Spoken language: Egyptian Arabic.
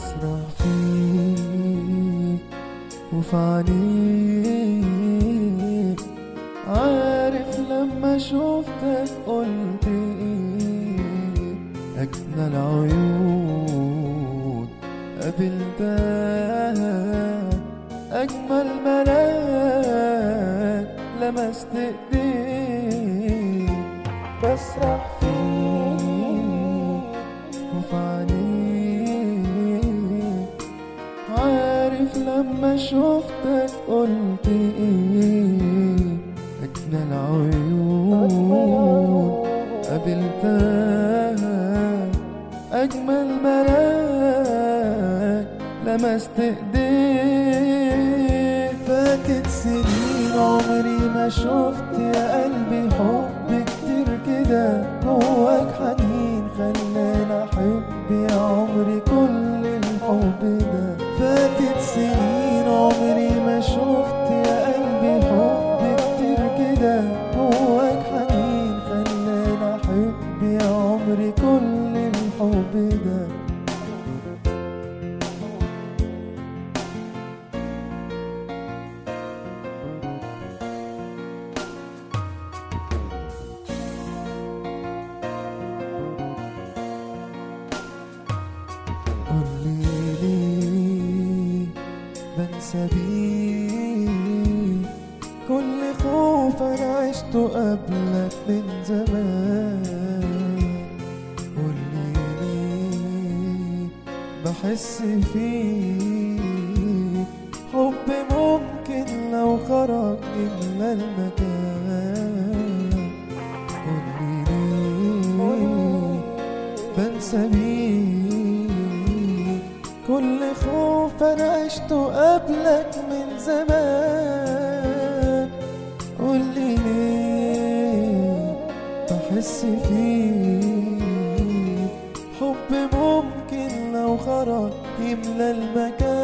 بسرح فيك وفي عينيك عارف لما شفتك قلت ايه أجمل عيون قابلتها أجمل ملاك لمست ايديك بسرح فيك وفي عينيك عارف لما شفتك قلت ايه أجمل عيون قابلتها أجمل ملاك لمست ايديك فاتت سنين عمري ما شفت يا قلبي حب كتير كده جواك حنين خلاني احب يا عمري كل الحب ده فاتت سنين عمري ما شفت يا قلبي حب كتير كده جواك حنين خلاني احب يا عمري كل الحب ده قولي ليه بنسى بيه كل خوف انا عشته قبلك من زمان قولي ليه بحس فيك حب ممكن لو خرج من المكان قولي ليه بنسى بيه كل خوف انا عشته قبلك من زمان قولي ليه بحس فيك حب ممكن لو خرج يملى المكان